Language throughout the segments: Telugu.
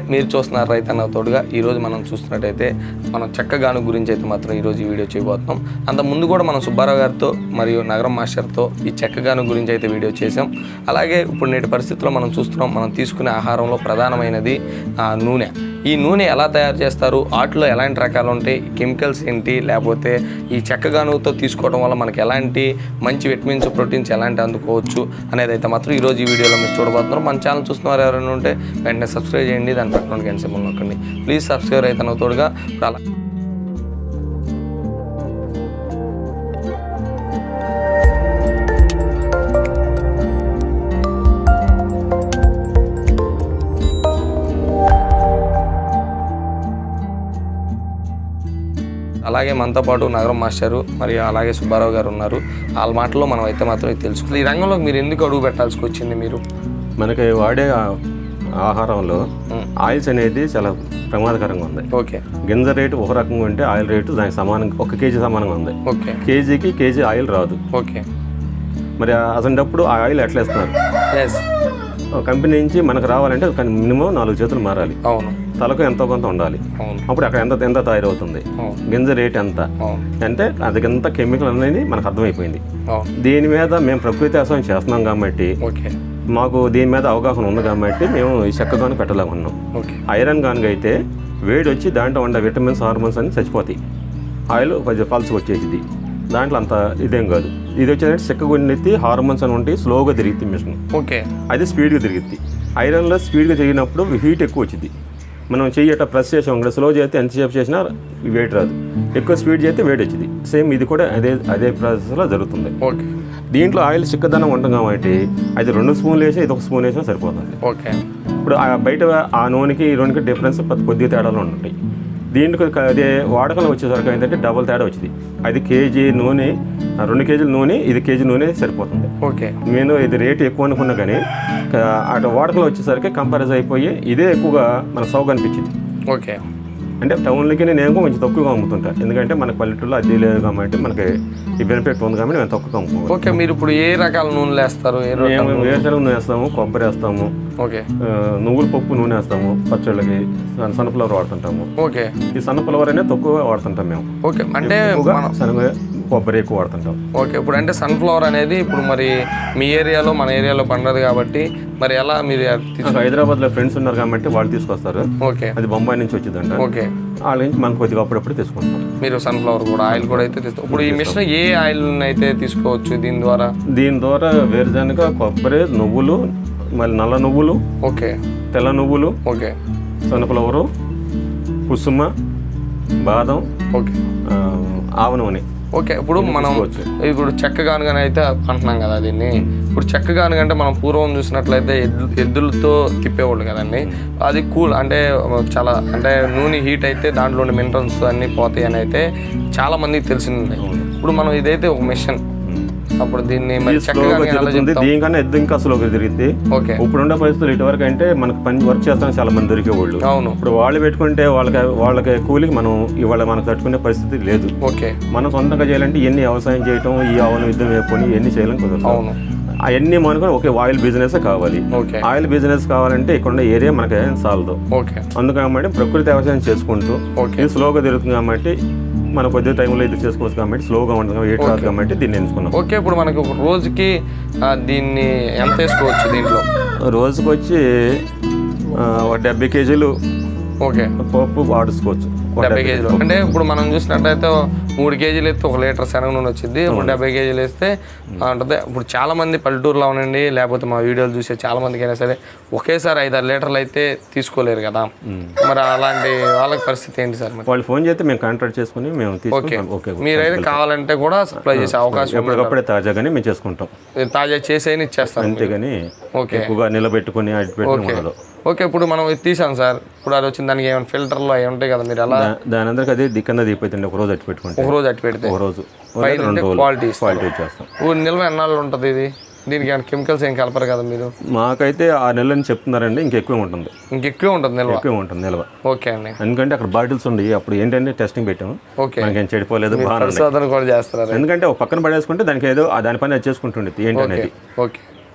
మీరు చూస్తున్నారు రైతన్న తోడుగా ఈరోజు మనం చూస్తున్నట్టయితే మనం చెక్కగాను గురించి అయితే మాత్రం ఈరోజు ఈ వీడియో చేయబోతున్నాం అంత ముందు కూడా మనం సుబ్బారావు గారితో మరియు నగరం మాస్టర్తో ఈ చెక్కగాను గురించి అయితే వీడియో చేసాం అలాగే ఇప్పుడు నేటి పరిస్థితుల్లో మనం చూస్తున్నాం మనం తీసుకునే ఆహారంలో ప్రధానమైనది ఆ, నూనె ఈ నూనె ఎలా తయారు చేస్తారు వాటిలో ఎలాంటి రకాలు ఉంటాయి కెమికల్స్ ఏంటి లేకపోతే ఈ చెక్కగానుతో తీసుకోవడం వల్ల మనకి ఎలాంటి మంచి విటమిన్స్ ప్రోటీన్స్ ఎలాంటి అందుకోవచ్చు అనేది అయితే మాత్రం ఈరోజు ఈ వీడియోలో మీరు చూడబోతున్నారు మన ఛానల్ చూస్తున్నారు ఎవరైనా ఉంటే వెంటనే సబ్స్క్రైబ్ చేయండి దాని పక్కన గంట సింబల్ నొక్కండి ప్లీజ్ సబ్స్క్రైబ్ అయితే తోడుగా ఇప్పుడు అలా అలాగే మనతో పాటు నగరం మాస్టరు మరియు అలాగే సుబ్బారావు గారు ఉన్నారు వాళ్ళ మాటల్లో మనం అయితే మాత్రం ఇది తెలుసు ఈ రంగంలో మీరు ఎందుకు అడుగు పెట్టాల్సి వచ్చింది మీరు మనకి వాడే ఆ- ఆహారంలో మ్మ్. ఆయిల్స్ అనేది చాలా ప్రమాదకరంగా ఉంది ఓకే గింజ రేటు ఒక రకంగా ఉంటే ఆయిల్ రేటు దానికి సమానంగా ఒక కేజీ సమానంగా ఉంది ఓకే కేజీకి కేజీ ఆయిల్ రాదు ఓకే మరి అసంటప్పుడు ఆ ఆయిల్ ఎట్లా ఇస్తున్నారు ఎస్ ఒక కంపెనీ నుంచి మనకు రావాలంటే మినిమం నాలుగు చేతులు మారాలి అవును తలకు ఎంతో కొంత ఉండాలి అవును అప్పుడు అక్కడ ఎంత ఎంత తయారవుతుంది అవును గింజ రేట్ ఎంత అవును అంటే అది ఎంత కెమికల్ అనేది మనకు అర్థమైపోయింది అవును దీని మీద మేము ప్రకృతి వ్యవసాయం చేస్తున్నాం కాబట్టి ఓకే మాకు దీని మీద అవగాహన ఉంది కాబట్టి మేము ఈ చెక్కగాను పెట్టలేకున్నాం ఓకే ఐరన్ గానుగ అయితే వేడి వచ్చి దాంట్లో ఉండే విటమిన్స్ హార్మోన్స్ అన్ని చచ్చిపోతాయి ఆయిల్ కొంచెం పల్స్ వచ్చేసింది దాంట్లో అంత ఇదేం కాదు ఇది వచ్చేసరికి చెక్క గుండెత్తి హార్మోన్స్ అని ఉంటాయి స్లోగా తిరుగుతుంది మిషన్ ఓకే అది స్పీడ్గా తిరుగుద్ది ఐరన్లో స్పీడ్గా తిరిగినప్పుడు హీట్ ఎక్కువ వచ్చింది మనం చెయ్యట ప్రెస్ చేసాం కూడా స్లో చేస్తే ఎంతసేపు చేసినా వెయిట్ రాదు ఎక్కువ స్పీడ్ చేస్తే వెయిట్ వచ్చింది సేమ్ ఇది కూడా అదే అదే ప్రాసెస్లో జరుగుతుంది ఓకే దీంట్లో ఆయిల్ చిక్కదనం ఉంటుంది కాబట్టి అది రెండు స్పూన్లు వేసి ఇది ఒక స్పూన్ వేసినా సరిపోతుంది ఓకే ఇప్పుడు ఆ బయట ఆ నూనెకి ఈ నూనెకి డిఫరెన్స్ కొద్ది- కొద్దిగా తేడాలు ఉంటాయి దీంట్లో క- అదే వాడకంలో వచ్చేసరికి ఏంటంటే డబుల్ తేడా వచ్చింది అది కేజీ నూనె ఆ రెండు కేజీల నూనె ఇది కేజీ నూనె సరిపోతుంది ఓకే నేను ఇది రేటు ఎక్కువ అనుకున్నా కానీ క- అటు వాడకంలో వచ్చేసరికి కంపారిజన్ అయిపోయి ఇదే ఎక్కువగా మన సౌక అనిపించింది ఓకే అంటే టౌన్లకి నేను కొంచెం తక్కువగా అమ్ముతుంటాను ఎందుకంటే మన పల్లెటూరులో అది లేదు కాబట్టి మనకి ఈ బెనిఫిట్ ఉంది కాబట్టి మేము తక్కువగా అమ్ముకోవాలి ఓకే మీరు ఇప్పుడు ఏ రకాల నూనెలు వేస్తారు ఏ రకాల మేము వేరుశనగ నూనె వేస్తాము కొబ్బరి వేస్తాము ఓకే ఆ, నువ్వుల పప్పు నూనె వేస్తాము పచ్చళ్ళకి సన్- సన్ఫ్లవర్ వాడుతుంటాము ఓకే ఈ సన్ఫ్లవర్ అనేది తక్కువ వాడుతుంటాం మేము ఓకే అంటే ఎక్కువగా మనం శనగ కొబ్బరి ఎక్కువ వాడుతుంటాం ఓకే ఇప్పుడు అంటే సన్ఫ్లవర్ అనేది ఇప్పుడు మరి మీ ఏరియాలో మన ఏరియాలో పండదు కాబట్టి మరి ఎలా మీరు అది తీసు- నాకు హైదరాబాద్లో ఫ్రెండ్స్ ఉన్నారు కాబట్టి వాళ్ళు తీసుకొస్తారు ఓకే అది బొంబాయి నుంచి వచ్చిందంట ఓకే వాళ్ళ నుంచి మనం కొద్దిగా అప్పుడప్పుడు తీసుకుంటాం మీరు సన్ఫ్లవర్ కూడా ఆయిల్ కూడా అయితే తీసుకో ఇప్పుడు ఈ మిషన్ ఏ ఆయిల్ అయితే తీసుకోవచ్చు దీని ద్వారా దీని ద్వారా వేరుశనగ కొబ్బరి నువ్వులు మళ్ళీ నల్ల నువ్వులు ఓకే తెల్ల నువ్వులు ఓకే సన్ఫ్లవరు కుసుమ బాదం ఓకే ఆ, ఆవ నూనె ఓకే ఇప్పుడు మనం తీసుకోవచ్చు. ఇప్పుడు చెక్క గానుగని అయితే అంటున్నాం కదా దీన్ని ఇప్పుడు చెక్క గానుగంటే మనం పూర్వం చూసినట్లయితే ఎద్దు ఎద్దులతో తిప్పేవాళ్ళు కదండి అది కూల్ అంటే చాలా అంటే నూనె హీట్ అయితే దాంట్లో ఉండే మినరల్స్ అన్నీ పోతాయి అని అయితే చాలా మందికి తెలిసింది ఇప్పుడు మనం ఇదైతే ఒక మిషన్ అప్పుడు దీన్ని మరి చెక్క స్లోగా గానుగ ఎలా తిరుగుతుంది చెప్తాం దీనికన్నా ఎద్దు ఇంకా స్లోగా తిరిగితే ఓకే ఇప్పుడున్న పరిస్థితులు ఇటువరకు అంటే మనకు పని వర్క్ చేస్తానికి చాలా మంది దొరికేవాళ్ళు అవును ఇప్పుడు వాళ్ళు పెట్టుకుంటే వాళ్ళకి వాళ్ళకి కూలికి మనం ఇవాళ మనకు తట్టుకునే పరిస్థితి లేదు ఓకే మనం సొంతంగా చేయాలంటే ఎన్ని వ్యవసాయం చేయటం ఈ ఆవును యుద్ధం వేపుకొని ఎన్ని చేయాలని కుదరదు అవును అవన్నీ మనకు ఒకే ఆయిల్ బిజినెస్ కావాలి ఓకే ఆయిల్ బిజినెస్ కావాలంటే ఇక్కడ ఉన్న ఏరియా మనకి ఏం సాలదు ఓకే అందుకని కాబట్టి ప్రకృతి వ్యవసాయం చేసుకుంటూ ఓకే ఇది స్లోగా తిరుగుతుంది కాబట్టి మన కొద్ది టైంలో ఇది చేసుకోవచ్చు కాబట్టి స్లోగా ఉంటుంది కాబట్టి ఏట్ రాదు కాబట్టి దీన్ని ఎంచుకున్నాం ఓకే ఇప్పుడు మనకి ఒక రోజుకి ఆ, దీన్ని ఎంత వేసుకోవచ్చు దీంట్లో రోజుకి వచ్చి ఆ, ఒక డెబ్బై కేజీలు ఓకే పప్పు వాడుకోవచ్చు ఒక డెబ్బై కేజీలు అంటే ఇప్పుడు మనం చూసినట్టయితే మూడు కేజీలు ఎత్తే ఒక లీటర్ శనగ నూనె వచ్చింది ఇప్పుడు డెబ్బై కేజీలు వేస్తే అంటే ఇప్పుడు చాలా మంది పల్లెటూరులో ఉండండి లేకపోతే మా వీడియోలు చూసే చాలా మందికి అయినా సరే ఒకేసారి ఐదారు లీటర్లు అయితే తీసుకోలేరు కదా మరి అలాంటి వాళ్ళకి పరిస్థితి ఏంటి సార్ మరి వాళ్ళు ఫోన్ చేస్తే మేము కాంట్రాక్ట్ చేసుకుని మేము తీసుకుంటాం ఓకే మీరైతే కావాలంటే కూడా సప్లై చేసే అవకాశం ఉంది ఎప్పటికప్పుడే తాజాగానే మేము చేసుకుంటాం తాజా చేసేని ఇచ్చేస్తాను అంతేగాని ఓకే ఎక్కువగా నిలబెట్టుకుని అటు పెట్టుకుని ఉండదు ఓకే ఇప్పుడు మనం ఇది తీసాం సార్ ఇప్పుడు అది వచ్చిన దానికి ఏమైనా ఫిల్టర్లు అవి ఉంటాయి కదా మీరు ఎలా దా- దాని అందరికి అదే దిక్కన దిగిపోతుంది ఒక రోజు అట్టు పెట్టుకుంటే ఒక రోజు అట్టి పెడితే ఒక రోజు ఒక పైన రెండు అంటే రోజులు క్వాలిటీ క్వాలిటీ చేస్తాం ఊ నిల్వ ఎన్నాళ్ళు ఉంటుంది ఇది దీనికి ఏమైనా కెమికల్స్ ఏం కలపరు కదా మీరు మాకైతే ఆ నెలని చెప్తున్నారండి ఇంకెక్కువ ఉంటుంది ఇంకెక్కువ ఉంటుంది నిల్వ ఎక్కువ ఉంటుంది నిల్వ ఓకే అండి ఎందుకంటే అక్కడ బాటిల్స్ ఉన్నాయి అప్పుడు ఏంటంటే టెస్టింగ్ పెట్టాము ఓకే మనకేం చెడిపోలేదు బాగా పరిశోధన కూడా చేస్తున్నారు ఎందుకంటే ఒక పక్కన పడేసుకుంటే దానికి ఏదో ఆ దాని పని అది చేసుకుంటుండేది ఏంటనేది ఓకే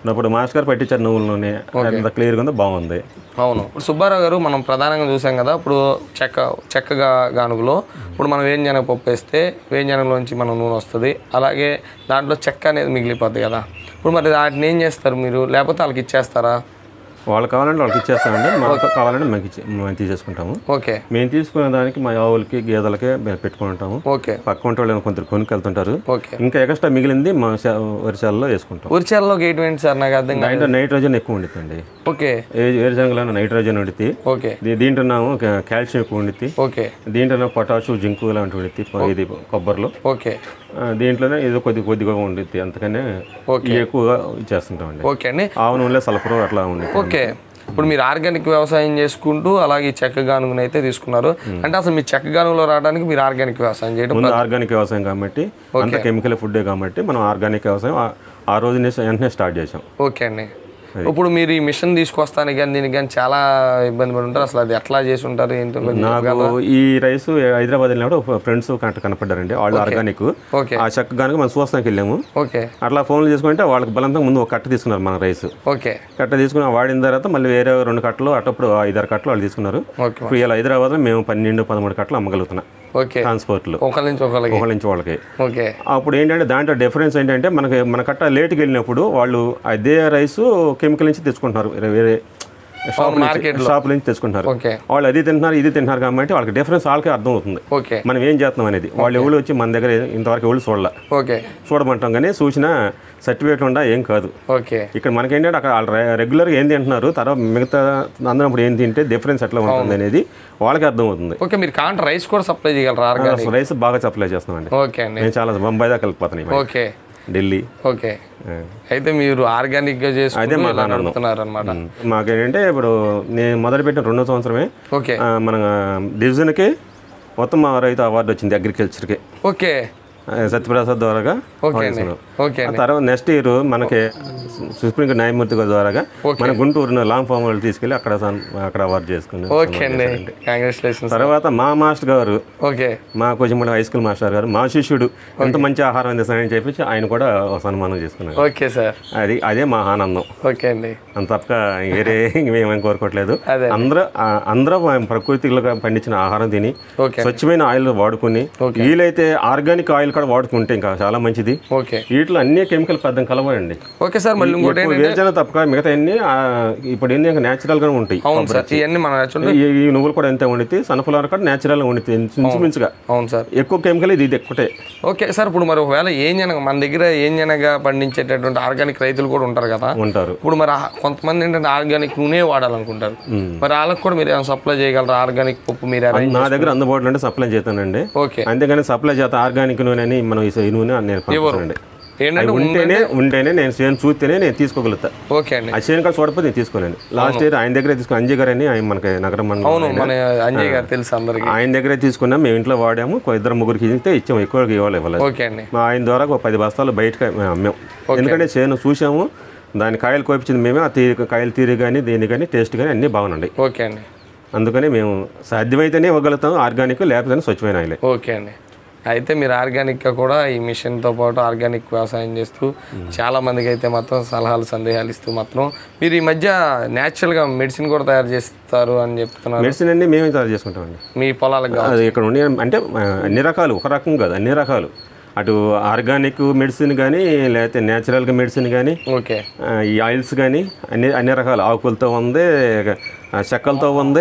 ఇప్పుడు మాస్టర్ గారు పట్టించారు నువ్వుల నూనె ఎంత క్లియర్గా ఉందో బాగుంది అవును ఇప్పుడు సుబ్బారావు గారు మనం ప్రధానంగా చూసాం కదా ఇప్పుడు చెక్క చెక్కగా గానుగులో ఇప్పుడు మనం వేంజనగ పప్పు వేస్తే వేంజనగలోంచి మనం నూనె వస్తుంది అలాగే దాంట్లో చెక్క అనేది మిగిలిపోద్ది కదా ఇప్పుడు మరి వాటిని ఏం చేస్తారు మీరు లేకపోతే వాళ్ళకి ఇచ్చేస్తారా వాళ్ళకి కావాలంటే వాళ్ళకి ఇచ్చేస్తామండి మాకు కావాలంటే మాకు ఇచ్చి మేము తీసేసుకుంటాము ఓకే మేము తీసుకునే దానికి మా ఆవులకి గేదెలకే మేము పెట్టుకుంటాము ఓకే పక్క వంట వాళ్ళు కొంత కొనుక్కెళ్తుంటారు ఓకే ఇంకా ఎక్స్ట్రా మిగిలింది మా శా- వరిశాలలో వేసుకుంటాం ఉరిచాలలో ఏంటి సార్ నాకు అర్థం కాదు దాంట్లో నైట్రోజన్ ఎక్కువ ఉండిద్దండి ఓకే ఏ వేరుశనగలో నైట్రోజన్ ఉండిద్ది ఓకే దీ- దీంట్లోనేమో కా- కాల్షియం ఎక్కువ ఉండిద్ది ఓకే దీంట్లోనే పొటాషు జింకు ఇలాంటి ఉండిద్ది ప- ఇది కొబ్బరిలో ఓకే ఆ, దీంట్లోనే ఏదో కొద్ది కొద్దిగా ఉండిద్ది అంతకనే ఇవి ఎక్కువగా ఇచ్చేస్తుంటామండి ఓకే అండి ఆవు నూనెలో సల్ఫర్ అట్లా ఉండి ఓకే ఇప్పుడు మీరు ఆర్గానిక్ వ్యవసాయం చేసుకుంటూ అలాగే ఈ చెక్క గానుగుని అయితే తీసుకున్నారు అంటే అసలు మీ చెక్క గానుగులో రావడానికి మీరు ఆర్గానిక్ వ్యవసాయం చేయడం ముందు ఆర్గానిక్ వ్యవసాయం కాబట్టి అంత కెమికల్ ఫుడ్డే కాబట్టి మనం ఆర్గానిక్ వ్యవసాయం ఆ- ఆ రోజు నుంచి వెంటనే స్టార్ట్ చేసాం ఓకే అండి ఇప్పుడు మీరు ఈ మిషన్ తీసుకొస్తానికి కానీ దీనికి కానీ చాలా ఇబ్బంది పడి ఉంటారు అసలు అది ఎట్లా చేసి ఉంటారు ఏంటో కొంచెం నాకు ఈ రైస్ హైదరాబాద్ వెళ్ళినప్పుడు ఫ్రెండ్స్ కంట కనపడ్డారండి వాళ్ళు ఆర్గానిక్ ఓకే ఆ చెక్క కనుక మనం చూస్తానికి వెళ్ళాము ఓకే అట్లా ఫోన్లు చేసుకుంటే వాళ్ళకి బలంతంగా ముందు ఒక కట్ట తీసుకున్నారు మన రైస్ ఓకే కట్ట తీసుకుని వాడిన తర్వాత మళ్ళీ వేరే రెండు కట్టలు అటప్పుడు ఐదారు కట్టలు వాళ్ళు తీసుకున్నారు ఓకే ఇప్పుడు ఇలా హైదరాబాద్లో మేము పన్నెండు పదమూడు కట్టలు అమ్మగలుగుతున్నాం ఓకే ట్రాన్స్పోర్ట్లు ఒకరి నుంచి ఒకరికి ఒకళ్ళ నుంచి వాళ్ళకి ఓకే అప్పుడు ఏంటంటే దాంట్లో డిఫరెన్స్ ఏంటంటే మనకి మన కట్ట లేట్కి వెళ్ళినప్పుడు వాళ్ళు అదే రైస్ కెమికల్ నుంచి తెచ్చుకుంటున్నారు వేరే వేరే షాప్ మార్కెట్ నుంచి షాప్ నుంచి తెచ్చుకుంటున్నారు ఓకే వాళ్ళు అది తింటున్నారు ఇది తింటున్నారు కాబట్టి వాళ్ళకి డిఫరెన్స్ వాళ్ళకే అర్థం అవుతుంది ఓకే మనం ఏం చేస్తున్నాం అనేది వాళ్ళు ఎవరు వచ్చి మన దగ్గర ఇంతవరకు ఎవరు చూడాల ఓకే చూడమంటాం కానీ సూచన సర్టిఫికేట్ ఉండా ఏం కాదు ఓకే ఇక్కడ మనకేంటంటే అక్కడ వాళ్ళు రెగ్యులర్గా ఏం తింటున్నారు తర్వాత మిగతా అందరం ఇప్పుడు ఏం తింటే డిఫరెన్స్ ఎట్లా ఉంటుంది అనేది వాళ్ళకి అర్థం అవుతుంది ఓకే మీరు కాంట రైస్ కూడా సప్లై చేయగలరా ఆర్గానిక్ రైస్ బాగా సప్లై చేస్తున్నామండి ఓకే అండి నేను చాలా బొంబాయి దాకా వెళ్ళిపోతున్నాయి ఓకే ఢిల్లీ ఓకే ఆ. అయితే మీరు ఆర్గానిక్ గా చేసుకుంటూ మా ఇలా ఆనందం. నడుపుతున్నారు అనమాట మాకేంటంటే ఇప్పుడు నేను మొదలుపెట్టిన రెండో సంవత్సరమే ఓకే ఆ, మన డివిజన్కి ఉత్తమ రైతు అవార్డు వచ్చింది అగ్రికల్చర్కి ఓకే సత్యప్రసాద్ ద్వారాగా ఓకే అండి చేస్తున్నాం. ఓకే ఆ తర్వాత నెక్స్ట్ ఇయర్ మనకి సుప్రీం కోర్టు న్యాయమూర్తి గారి ద్వారాగా మన గుంటూరు లాంగ్ ఫామ్ వాళ్ళు తీసుకెళ్ళి అక్కడ సన్- అక్కడ అవార్డు చేసుకుని ఓకే అండి కంగ్రాచులేషన్స్ తర్వాత మా మాస్టర్ గారు ఓకే మా కొంచెం హై స్కూల్ మాస్టర్ గారు మా శిష్యుడు ఎంత మంచి ఆహారం అందిస్తానని చెప్పి ఆయన కూడా ఒక సన్మానం చేసుకున్నారు ఓకే సార్ అది అదే మా ఆనందం ఓకే అండి అంత తప్ప వేరే మేమేం కోరుకోవట్లేదు అదే. అందరూ ఆ, అందరూ ప్రకృతిలో పండించిన ఆహారం తిని ఓకే స్వచ్ఛమైన ఆయిల్ వాడుకుని వీలైతే ఆర్గానిక్ ఆయిల్ కూడా వాడుకుంటే ఇంకా చాలా మంచిది ఓకే వీటిలో అన్ని కెమికల్ పెద్ద కలవండి ఓకే సార్ మళ్ళీ ఇంకోటి ఏంటంటే వేరుజన తప్ప మిగతా అన్ని ఆ, ఇప్పుడు ఎన్ని న్యాచురల్ గా ఉంటాయి అవును సార్ ఇవన్నీ మనం చూడండి ఈ ఈ నువ్వులు కూడా ఎంత ఉండితే సన్ఫ్లవర్ కూడా న్యాచురల్ గా ఉండితే ఇంచుమించుగా అవును సార్ ఎక్కువ కెమికల్ ఇది ఇది ఎక్కువటే ఓకే సార్ ఇప్పుడు మరి ఒకవేళ ఏం జనగ మన దగ్గర ఏం జనగా పండించేటటువంటి ఆర్గానిక్ రైతులు కూడా ఉంటారు కదా ఉంటారు ఇప్పుడు మరి ఆ- కొంతమంది ఏంటంటే ఆర్గానిక్ నూనె వాడాలనుకుంటారు మరి వాళ్ళకి కూడా మీరు ఏమైనా సప్లై చేయగలరా ఆర్గానిక్ పప్పు మీరు అరేంజ్ నా దగ్గర అందుబాటులో ఉంటే సప్లై చేస్తానండి ఓకే అంతేగాని సప్లై చేత ఆర్గానిక్ నూనె అని మనం ఈ ఈ నూనె నేను పంపిస్తానండి ఏంటంటే ఉంటేనే ఉంటేనే నేను చేను చూస్తేనే నేను తీసుకోగలుగుతా ఓకే అండి ఆ చేను కాదు చూడకపోతే నేను తీసుకోలేను లాస్ట్ ఇయర్ ఆయన దగ్గరే తీసుకుని అంజయ్ గారు అని ఆయన మనకి నగరం మండలం అవును మన అంజయ్ గారు తెలుసు అందరికి ఆయన దగ్గరే తీసుకున్నాం మేము ఇంట్లో వాడాము ఒక ఇద్దరు ముగ్గురికి ఇస్తే ఇచ్చాము ఎక్కువ ఇవ్వాలి ఇవ్వలేదు ఓకే అండి మా ఆయన ద్వారా ఒక పది బస్తాలు బయటకు అమ్మాం ఎందుకంటే చేను చూసాము దాని కాయలు కోపించింది మేమే ఆ తీరి కాయలు తీరి కానీ దేని కానీ టేస్ట్ కానీ అన్నీ బాగున్నాయి ఓకే అండి అందుకని మేము సాధ్యమైతేనే ఇవ్వగలుగుతాం ఆర్గానిక్ లేకపోతే స్వచ్ఛమైన ఆయిలే ఓకే అండి అయితే మీరు ఆర్గానిక్గా కూడా ఈ మిషన్తో పాటు ఆర్గానిక్ వ్యవసాయం చేస్తూ చాలా మందికి అయితే మాత్రం సలహాలు సందేహాలు ఇస్తూ మాత్రం మీరు ఈ మధ్య న్యాచురల్గా మెడిసిన్ కూడా తయారు చేస్తారు అని చెప్తున్నారు మెడిసిన్ అన్ని మేమే తయారు చేసుకుంటామండి మీ పొలాలకు కావాలి. అది ఇక్కడ ఉండే అంటే ఆ, అన్ని రకాలు ఒక రకం కాదు అన్ని రకాలు అటు ఆర్గానిక్ మెడిసిన్ కానీ లేకపోతే న్యాచురల్గా మెడిసిన్ కానీ ఓకే ఆ, ఈ ఆయిల్స్ కానీ అన్ని అన్ని రకాల ఆకులతో ఉంది ఆ, చెక్కలతో ఉంది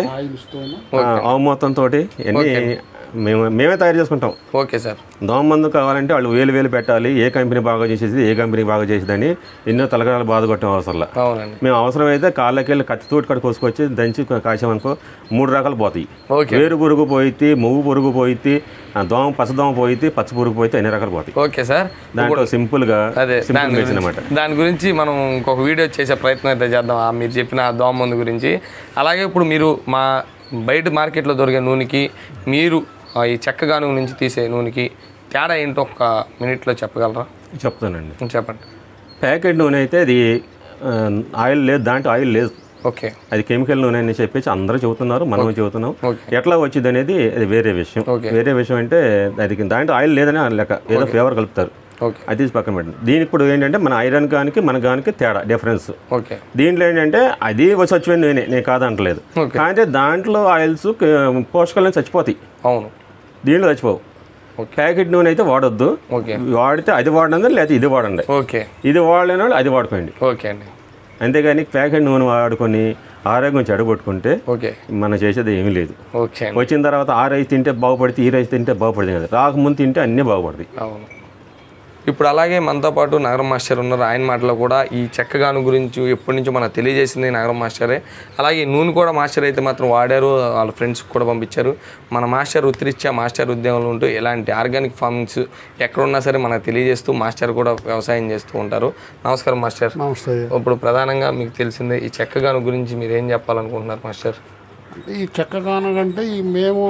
ఆ, ఆవు మొత్తంతో అన్నీ మేము మేమే తయారు చేసుకుంటాం ఓకే సార్ దోమ మందు కావాలంటే వాళ్ళు వేలు వేలు పెట్టాలి ఏ కంపెనీ బాగా చేసేది ఏ కంపెనీ బాగా చేసేదని ఎన్నో తలకాయలు బాధ కొట్టడం అవసరంలా అవునండి మేము అవసరమైతే కాళ్ళకి వెళ్ళి కత్తితోటి కాడ కోసుకొచ్చి దంచి కాసామనుకో మూడు రకాలు పోతాయి ఓకే వేరు పురుగు పోయిద్ది మువ్వు పురుగు పోయిద్ది ఆ, దోమ పచ్చదోమ పోయిద్ది పచ్చ పురుగు పోయితే అన్ని రకాలు పోతాయి ఓకే సార్ దాంట్లో సింపుల్గా అదే సింపుల్ దాని మెడిసిన్ గురించి అనమాట దాని గురించి మనం ఇంకొక వీడియో చేసే ప్రయత్నం అయితే చేద్దాం ఆ మీరు చెప్పిన ఆ దోమ మందు గురించి అలాగే ఇప్పుడు మీరు మా బయట మార్కెట్లో దొరికే నూనెకి మీరు ఆ, ఈ చెక్క గానుగ నుంచి తీసే నూనెకి తేడా ఏంటో ఒక మినిట్లో చెప్పగలరా చెప్తానండి చెప్పండి ప్యాకెట్ నూనె అయితే అది ఆ, ఆయిల్ లేదు దాంట్లో ఆయిల్ లేదు ఓకే అది కెమికల్ నూనె అని చెప్పేసి అందరూ చెబుతున్నారు మనం చెబుతున్నాం ఓకే. ఎట్లా వచ్చింది అనేది అది వేరే విషయం ఓకే. వేరే విషయం అంటే అది దాంట్లో ఆయిల్ లేదని లెక్క ఏదో ఫ్లేవర్ కలుపుతారు ఓకే అది తీసి పక్కన పెట్టండి దీనికి ఇప్పుడు ఏంటంటే మన ఐరన్ గానికి మన గానికి తేడా డిఫరెన్స్ ఓకే దీంట్లో ఏంటంటే అది చచ్చిపోయింది నేనే నేను కాదంటలేదు Okay. కానీ దాంట్లో ఆయిల్స్ పోషకాలు చచ్చిపోతాయి అవును దీంట్లో చచ్చిపోవు ప్యాకెట్ నూనె అయితే వాడొద్దు ఓకే వాడితే అది వాడండి లేకపోతే ఇది వాడండి ఓకే ఇది వాడలేని వాళ్ళు అది వాడుకోండి ఓకే అండి అంతేగాని ప్యాకెట్ నూనె వాడుకొని ఆరోగ్యం చెడగొట్టుకుంటే ఓకే మనం చేసేది ఏమీ లేదు ఓకే అండి వచ్చిన తర్వాత ఆ రైస్ తింటే బాగుపడితే ఈ రైస్ తింటే బాగుపడింది కదా రాకముందు తింటే అన్నీ బాగుపడతాయి అవును ఇప్పుడు అలాగే మనతో పాటు నగరం మాస్టర్ ఉన్నారు ఆయన మాటలో కూడా ఈ చెక్కగాను గురించి ఎప్పటి నుంచో మనకు తెలియజేసింది నగరం మాస్టరే అలాగే ఈ నూనె కూడా మాస్టర్ అయితే మాత్రం వాడారు వాళ్ళ ఫ్రెండ్స్ కూడా పంపించారు మన మాస్టర్ వృత్తిరీత్యా మాస్టర్ ఉద్యోగంలో ఉంటూ ఎలాంటి ఆర్గానిక్ ఫార్మింగ్స్ ఎక్కడున్నా సరే మనకు తెలియజేస్తూ మాస్టర్ కూడా వ్యవసాయం చేస్తూ ఉంటారు నమస్కారం మాస్టర్ నమస్తే ఇప్పుడు ప్రధానంగా మీకు తెలిసిందే ఈ చెక్కగాను గురించి మీరు ఏం చెప్పాలనుకుంటున్నారు మాస్టర్ అంటే ఈ చెక్కగాను అంటే ఈ మేము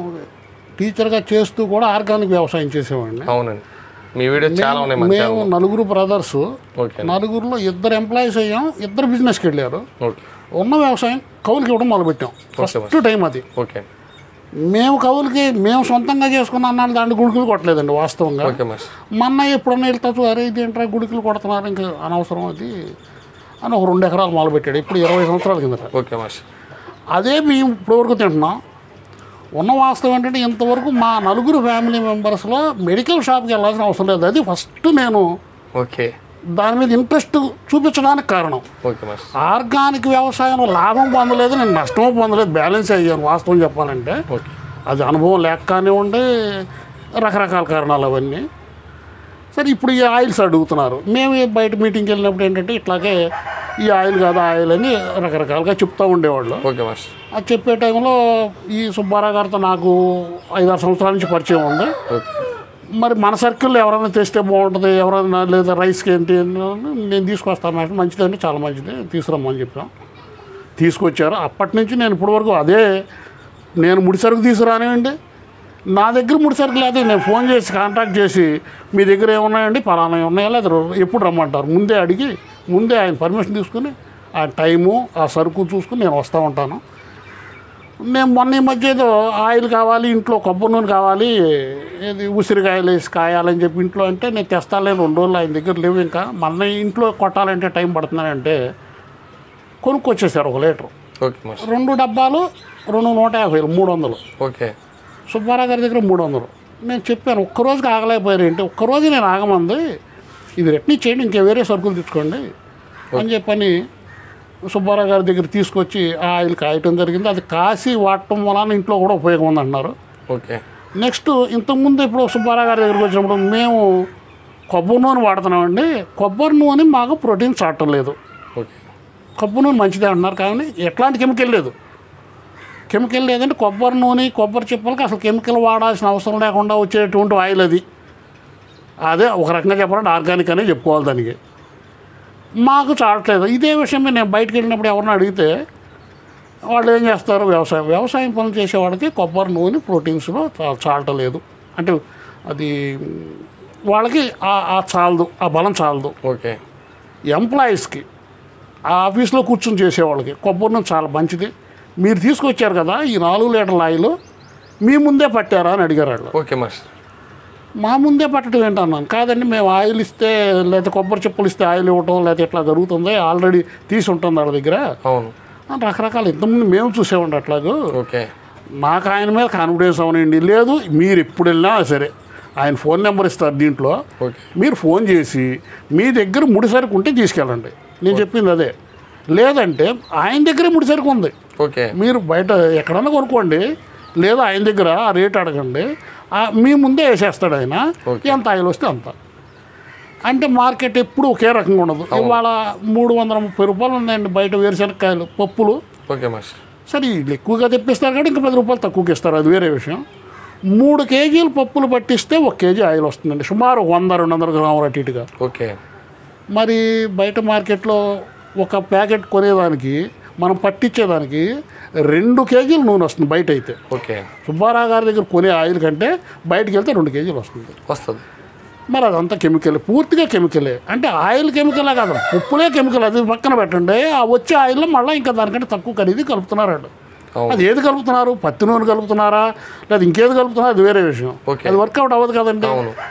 టీచర్గా చేస్తూ కూడా ఆర్గానిక్ వ్యవసాయం చేసేవాడిని అవునండి మీ వీడియో చాలా ఉన్నాయి మన మేము నలుగురు బ్రదర్స్ ఓకే నలుగురిలో ఇద్దరు ఎంప్లాయీస్ అయ్యాం ఇద్దరు బిజినెస్కి వెళ్ళారు ఓకే ఉన్న వ్యవసాయం కౌలుకి ఇవ్వడం మొదలుపెట్టాం ఫస్ట్ టైం అది ఓకే మేము కౌలుకి మేము సొంతంగా చేసుకున్న అన్నాళ్ళు దాంట్లో గుడికలు కొట్టలేదండి వాస్తవంగా ఓకే మాస్టర్ మా అన్నయ్య ఎప్పుడన్నా వెళ్తా అరే ఇది ఏంట్రా గుడికలు కొడుతున్నారు ఇంకా అనవసరం అది అని ఒక రెండు ఎకరాలు మొదలుపెట్టాడు ఇప్పుడు ఇరవై సంవత్సరాల కిందట ఓకే మాస్టర్ అదే మేము ఇప్పటివరకు తింటున్నాం ఉన్న వాస్తవం ఏంటంటే ఇంతవరకు మా నలుగురు ఫ్యామిలీ మెంబర్స్లో మెడికల్ షాప్కి వెళ్ళాల్సిన అవసరం లేదు అది ఫస్ట్ నేను ఓకే దాని మీద ఇంట్రెస్ట్ చూపించడానికి కారణం ఓకే మాస్టర్ ఆర్గానిక్ వ్యవసాయంలో లాభం పొందలేదు నేను నష్టం పొందలేదు బ్యాలెన్స్ అయ్యాను వాస్తవం చెప్పాలంటే ఓకే అది అనుభవం లేక కానివ్వండి రకరకాల కారణాలు అవన్నీ సరే ఇప్పుడు ఈ ఆయిల్స్ అడుగుతున్నారు మేము ఈ బయట మీటింగ్కి వెళ్ళినప్పుడు ఏంటంటే ఇట్లాగే ఈ ఆయిల్ కాదు ఆయిల్ అని రకరకాలుగా చెప్తూ ఉండేవాళ్ళు ఓకే మాస్టర్ అది చెప్పే టైంలో ఈ సుబ్బారావు గారితో నాకు ఐదారు సంవత్సరాల నుంచి పరిచయం ఉంది ఓకే మరి మన సర్కిల్లో ఎవరైనా తెస్తే బాగుంటుంది ఎవరైనా లేదా రైస్కి ఏంటి అని నేను తీసుకొస్తాను అంటే మంచిదండి చాలా మంచిది తీసుకురమ్మని చెప్పాం తీసుకొచ్చారు అప్పటి నుంచి నేను ఇప్పటివరకు అదే నేను ముడి సరుకు తీసుకురానివ్వండి నా దగ్గర ముడి సరుకు లేదా నేను ఫోన్ చేసి కాంటాక్ట్ చేసి మీ దగ్గర ఏమున్నాయండి పలానా ఉన్నాయా లేదా రో- ఎప్పుడు రమ్మంటారు ముందే అడిగి ముందే ఆయన పర్మిషన్ తీసుకుని ఆ టైము ఆ సరుకు చూసుకుని నేను వస్తూ ఉంటాను నేను మొన్న ఈ మధ్య ఏదో ఆయిల్ కావాలి ఇంట్లో కొబ్బరి నూనె కావాలి ఇది ఉసిరికాయలు వేసి కాయాలని చెప్పి ఇంట్లో అంటే నేను తెస్తాలేను రెండు రోజులు ఆయన దగ్గర లేవు ఇంకా మన ఇంట్లో కొట్టాలంటే టైం పడుతుందంటే కొనుక్కొచ్చేసారు ఒక లీటర్ ఓకే మాస్టర్ రెండు డబ్బాలు రెండు నూట యాభై మూడు వందలు ఓకే సుబ్బారావు గారి దగ్గర మూడు వందలు నేను చెప్పాను ఒక్కరోజుకి ఆగలేకపోయారు ఏంటి ఒక్కరోజు నేను ఆగమంది ఇది రిటర్న్ చేయండి ఇంకా వేరే సరుకులు తెచ్చుకోండి అని చెప్పని సుబ్బారావు గారి దగ్గర తీసుకొచ్చి ఆ ఆయిల్ కాయటం జరిగింది అది కాసి వాడటం వలన ఇంట్లో కూడా ఉపయోగం ఉంది అంటున్నారు ఓకే నెక్స్ట్ ఇంతకుముందు ఇప్పుడు సుబ్బారావు గారి దగ్గరికి వచ్చినప్పుడు మేము కొబ్బరి నూనె వాడుతున్నామండి కొబ్బరి నూనె మాకు ప్రోటీన్ చాటం లేదు ఓకే కొబ్బరి నూనె మంచిదే అంటున్నారు కానీ ఎట్లాంటి కెమికల్ లేదు కెమికల్ లేదంటే కొబ్బరి నూనె కొబ్బరి చిప్పలకి అసలు కెమికల్ వాడాల్సిన అవసరం లేకుండా వచ్చేటువంటి ఆయిల్ అది అదే ఒక రకంగా చెప్పాలంటే ఆర్గానిక్ అనే చెప్పుకోవాలి దానికి మాకు చాలట్లేదు ఇదే విషయం మీద నేను బయటకు వెళ్ళినప్పుడు ఎవరిని అడిగితే వాళ్ళు ఏం చేస్తారు వ్యవసాయం వ్యవసాయం పనులు చేసేవాడికి కొబ్బరి నూనె ప్రోటీన్స్లో చా- చాలటలేదు అంటే అది వాళ్ళకి ఆ- ఆ చాలదు ఆ బలం చాలదు ఓకే ఎంప్లాయీస్కి ఆ ఆఫీస్లో కూర్చొని చేసేవాళ్ళకి కొబ్బరి నూనె చాలా మంచిది మీరు తీసుకొచ్చారు కదా ఈ నాలుగు లీటర్ల ఆయిల్ మీ ముందే పట్టారా అని అడిగారు వాళ్ళు ఓకే మాస్టర్ మా ముందే పట్టడం ఏంటన్నాను కాదండి మేము ఆయిల్ ఇస్తే లేదా కొబ్బరి చెప్పులు ఇస్తే ఆయిల్ ఇవ్వటం లేదా ఇట్లా జరుగుతుంది ఆల్రెడీ తీసి ఉంటుంది వాళ్ళ దగ్గర అవును అని రకరకాల ఇంతకుముందు మేము చూసేవాడి అట్లాగూ ఓకే నాకు ఆయన మీద కాన్ఫిడెన్స్ అవనండి లేదు మీరు ఎప్పుడు వెళ్ళినా సరే ఆయన ఫోన్ నెంబర్ ఇస్తారు దీంట్లో ఓకే మీరు ఫోన్ చేసి మీ దగ్గర ముడి సరుకు ఉంటే తీసుకెళ్ళండి నేను చెప్పింది అదే లేదంటే ఆయన దగ్గరే ముడి సరుకు ఉంది ఓకే మీరు బయట ఎక్కడన్నా కొనుక్కోండి లేదా ఆయన దగ్గర ఆ రేట్ అడగండి ఆ మీ ముందే వేసేస్తాడు ఆయన ఎంత ఆయిల్ వస్తే అంత అంటే మార్కెట్ ఎప్పుడు ఒకే రకంగా ఉండదు ఇవాళ మూడు వందల ముప్పై రూపాయలు ఉన్నాయండి బయట వేరుశనక్కాయలు పప్పులు ఓకే మాస్టర్ సరే వీళ్ళు ఎక్కువగా తెప్పిస్తారు కాబట్టి ఇంకా పది రూపాయలు తక్కువకి ఇస్తారు అది వేరే విషయం మూడు కేజీలు పప్పులు పట్టిస్తే ఒక కేజీ ఆయిల్ వస్తుందండి సుమారు వంద రెండు వందల గ్రాములు అటు ఇటుగా ఓకే మరి బయట మార్కెట్లో ఒక ప్యాకెట్ కొనేదానికి మనం పట్టించేదానికి రెండు కేజీలు నూనె వస్తుంది బయట అయితే ఓకే సుబ్బారావు గారి దగ్గర కొనే ఆయిల్ కంటే బయటకు వెళ్తే రెండు కేజీలు వస్తుంది వస్తుంది మరి అదంతా కెమికల్ పూర్తిగా కెమికలే అంటే ఆయిల్ కెమికలే కాదు ఉప్పులే కెమికల్ అది పక్కన పెట్టండి ఆ వచ్చే ఆయిల్లో మళ్ళీ ఇంకా దానికంటే తక్కువ ఖరీదు కలుపుతున్నారు వాళ్ళు అవును. అది ఏది కలుపుతున్నారు పత్తి నూనె కలుపుతున్నారా లేదా ఇంకేది కలుపుతున్నారా అది వేరే విషయం ఓకే. అది వర్కౌట్ అవ్వదు కదండి అవును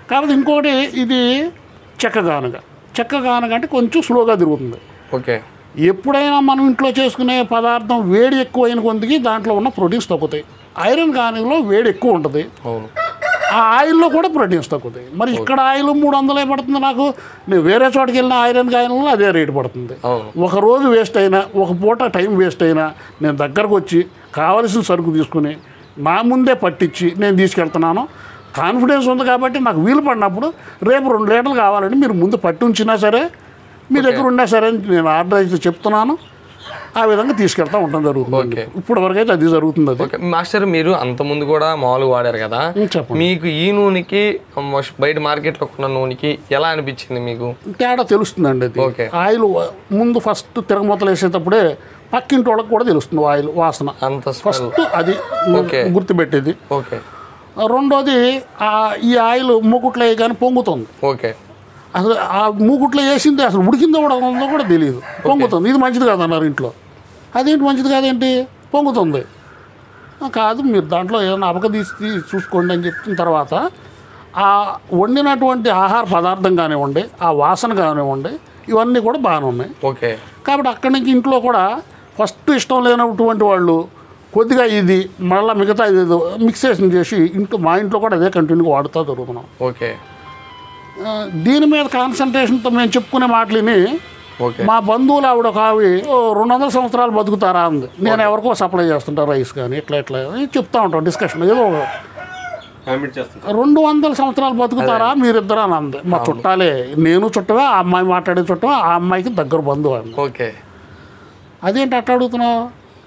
కాకపోతే ఇంకోటి ఇది చెక్క గానుగ చెక్క గానుగ అంటే కొంచెం స్లోగా తిరుగుతుంది ఓకే ఎప్పుడైనా మనం ఇంట్లో చేసుకునే పదార్థం వేడి ఎక్కువైన కొందికి దాంట్లో ఉన్న ప్రోటీన్స్ తగ్గుతాయి ఐరన్ గానుగలో వేడి ఎక్కువ ఉంటుంది అవును ఆ ఆయిల్లో కూడా ప్రోటీన్స్ తగ్గుతాయి మరి ఇక్కడ ఆయిల్ మూడు వందలే పడుతుంది నాకు నేను వేరే చోటకి వెళ్ళిన ఐరన్ గాయనంలో అదే రేటు పడుతుంది అవును ఒక రోజు వేస్ట్ అయినా ఒక పూట టైం వేస్ట్ అయినా నేను దగ్గరకు వచ్చి కావలసిన సరుకు తీసుకుని నా ముందే పట్టించి నేను తీసుకెళ్తున్నాను కాన్ఫిడెన్స్ ఉంది కాబట్టి నాకు వీలు పడినప్పుడు రేపు రెండు లీటర్లు కావాలంటే మీరు ముందు పట్టి ఉంచినా సరే మీ దగ్గర ఉన్నా సరే అని నేను ఆర్డర్ అయితే చెప్తున్నాను ఆ విధంగా తీసుకెళ్తా ఉండడం జరుగుతుంది ఓకే. ఇప్పుడు వరకు అయితే అది జరుగుతుంది అది ఓకే మాస్టర్ మీరు అంత ముందు కూడా మామూలుగా వాడారు కదా ఉం, చెప్పండి మీకు ఈ నూనెకి మొష్- బయట మార్కెట్లో కొన్న నూనెకి ఎలా అనిపించింది మీకు తేడా తెలుస్తుందండి అది ఓకే. ఆయిల్ ముందు ఫస్ట్ తిరగమూతలు వేసేటప్పుడే పక్కింటి వాళ్ళకి కూడా తెలుస్తుంది ఆయిల్ వాసన అంత స్మెల్ ఫస్ట్ అది ఓకే. గుర్తుపెట్టేది ఓకే రెండోది ఆ ఈ ఆయిల్ మూకుట్లో కానీ పొంగుతుంది ఓకే అసలు ఆ మూకుట్లో వేసింది అసలు ఉడికిందో కూడా ఉందో కూడా తెలియదు పొంగుతుంది ఇది మంచిది కాదన్నారు ఇంట్లో అదేంటి మంచిది కాదేంటి పొంగుతుంది ఆ, కాదు మీరు దాంట్లో ఏదైనా అపక తీసి తీసి చూసుకోండి అని చెప్పిన తర్వాత ఆ వండినటువంటి ఆహార పదార్థం కానివ్వండి ఆ వాసన కానివ్వండి ఇవన్నీ కూడా బాగానే ఉన్నాయి ఓకే కాబట్టి అక్కడి నుంచి ఇంట్లో కూడా ఫస్ట్ ఇష్టం లేనటువంటి వాళ్ళు కొద్దిగా ఇది మళ్ళీ మిగతా ఇది మిక్సేషన్ చేసి ఇంట్లో మా ఇంట్లో కూడా అదే కంటిన్యూగా వాడుతూ జరుగుతున్నాం ఓకే ఆ, దీని మీద కాన్సన్ట్రేషన్తో మేము చెప్పుకునే మాటలని ఓకే మా బంధువులు ఆవిడ ఒక ఆవి "ఓ, రెండు వందల సంవత్సరాలు బతుకుతారా అంది నేను ఎవరికో సప్లై చేస్తుంటా రైస్ కానీ ఇట్లా ఇట్లా అని చెప్తా ఉంటాం డిస్కషన్ ఏదో ఒక కామెంట్ చేస్తాను రెండు వందల సంవత్సరాలు బతుకుతారా మీరిద్దరు అని అంది మా చుట్టాలే నేను చుట్టమే ఆ అమ్మాయి మాట్లాడే చుట్టమే ఆ అమ్మాయికి దగ్గర బంధువు అంది ఓకే అదేంటి అట్లా అడుగుతున్నావు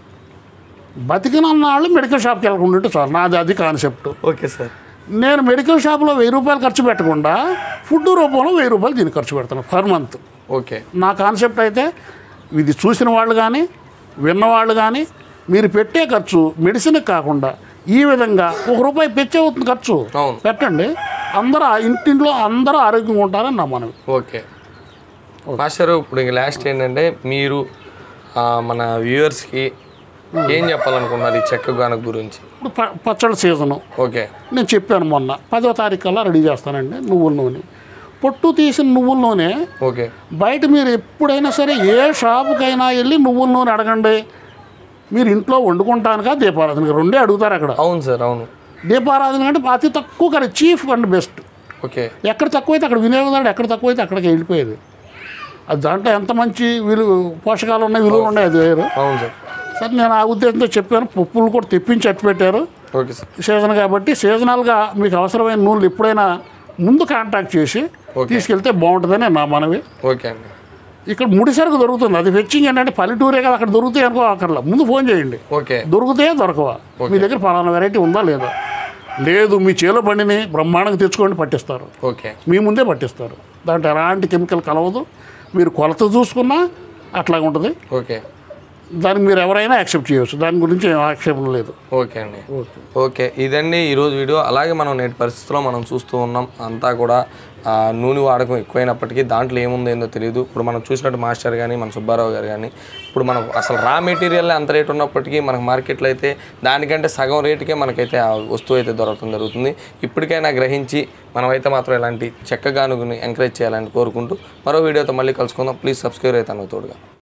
బతికినన్న వాళ్ళు మెడికల్ షాప్కి వెళ్ళకుండా ఉంటే చాలు నాది అది కాన్సెప్ట్ ఓకే సార్ నేను మెడికల్ షాప్లో వెయ్యి రూపాయలు ఖర్చు పెట్టకుండా ఫుడ్ రూపంలో వెయ్యి రూపాయలు దీనికి ఖర్చు పెడతాను పర్ మంత్ ఓకే నా కాన్సెప్ట్ అయితే ఇది చూసిన వాళ్ళు కానీ విన్నవాళ్ళు కానీ మీరు పెట్టే ఖర్చు మెడిసిన్కి కాకుండా ఈ విధంగా ఒక రూపాయి పెంచే అవుతుంది ఖర్చు అవును. పెట్టండి అందరూ ఆ ఇంటింట్లో అందరూ ఆరోగ్యంగా ఉంటారని నా మనవి ఓకే మాస్టర్ ఇప్పుడు ఇంక లాస్ట్ ఏంటంటే మీరు ఆ, మన వ్యూవర్స్కి ఏం చెప్పాలనుకున్నారు ఈ చెక్క గానుగ గురించి ఇప్పుడు ప- పచ్చళ్ళ సీజను ఓకే నేను చెప్పాను మొన్న పదో తారీఖు కల్లా రెడీ చేస్తానండి నువ్వుల నూనె పొట్టు తీసిన నువ్వుల నూనె ఓకే బయట మీరు ఎప్పుడైనా సరే ఏ షాపుకైనా వెళ్ళి నువ్వుల నూనె అడగండి మీరు ఇంట్లో వండుకుంటానుగా దీపారాధన రెండే అడుగుతారు అక్కడ అవును సార్ అవును దీపారాధన అంటే అతి తక్కువ కానీ చీఫ్ అండ్ బెస్ట్ ఓకే ఎక్కడ తక్కువైతే అక్కడ వినియోగదారుడు ఎక్కడ తక్కువైతే అక్కడికి వెళ్ళిపోయేది అది దాంట్లో ఎంత మంచి విలువ పోషకాలు ఉన్నాయి విలువలు ఉన్నాయి అది వేరు అవును సార్ సరే నేను ఆ ఉద్దేశంతో చెప్పాను పప్పులు కూడా తెప్పించి అట్టు పెట్టారు ఓకే సార్ సీజన్ కాబట్టి సీజనల్గా మీకు అవసరమైన నూనెలు ఎప్పుడైనా ముందు కాంటాక్ట్ చేసి తీసుకెళ్తే బాగుంటుందని నా మనవి ఓకే అండి ఇక్కడ ముడి సరుకు దొరుకుతుంది అది ఫెచ్చింగ్ ఏంటంటే పల్లెటూరే కదా అక్కడ దొరుకుతాయి అనుకో అక్కర్లా ముందు ఫోన్ చేయండి ఓకే దొరికితే దొరకవా మీ దగ్గర పలానా వెరైటీ ఉందా లేదా లేదు మీ చేలో బండిని బ్రహ్మాండంగా తెచ్చుకోండి పట్టిస్తారు ఓకే మీ ముందే పట్టిస్తారు దాంట్లో ఎలాంటి కెమికల్ కలవదు మీరు కొలత చూసుకున్నా అట్లాగే ఉంటుంది ఓకే దానికి మీరు ఎవరైనా యాక్సెప్ట్ చేయవచ్చు దాని గురించి ఏం ఆక్షేపణ లేదు ఓకే అండి ఓకే ఇదండి ఈరోజు వీడియో అలాగే మనం నేటి పరిస్థితుల్లో మనం చూస్తూ ఉన్నాం అంతా కూడా ఆ, నూనె వాడకం ఎక్కువైనప్పటికీ దాంట్లో ఏముందో ఏందో తెలియదు ఇప్పుడు మనం చూసినట్టు మాస్టర్ కానీ మన సుబ్బారావు గారు కానీ ఇప్పుడు మనం అసలు రా మెటీరియల్ అంత రేట్ ఉన్నప్పటికీ మనకు మార్కెట్లో అయితే దానికంటే సగం రేటుకే మనకైతే ఆ వస్తువు అయితే దొరకడం జరుగుతుంది ఇప్పటికైనా గ్రహించి మనమైతే మాత్రం ఇలాంటి చెక్క గానుగుని ఎంకరేజ్ చేయాలని కోరుకుంటూ మరో వీడియోతో మళ్ళీ కలుసుకుందాం ప్లీజ్ సబ్స్క్రైబ్ అయితే తోడుగా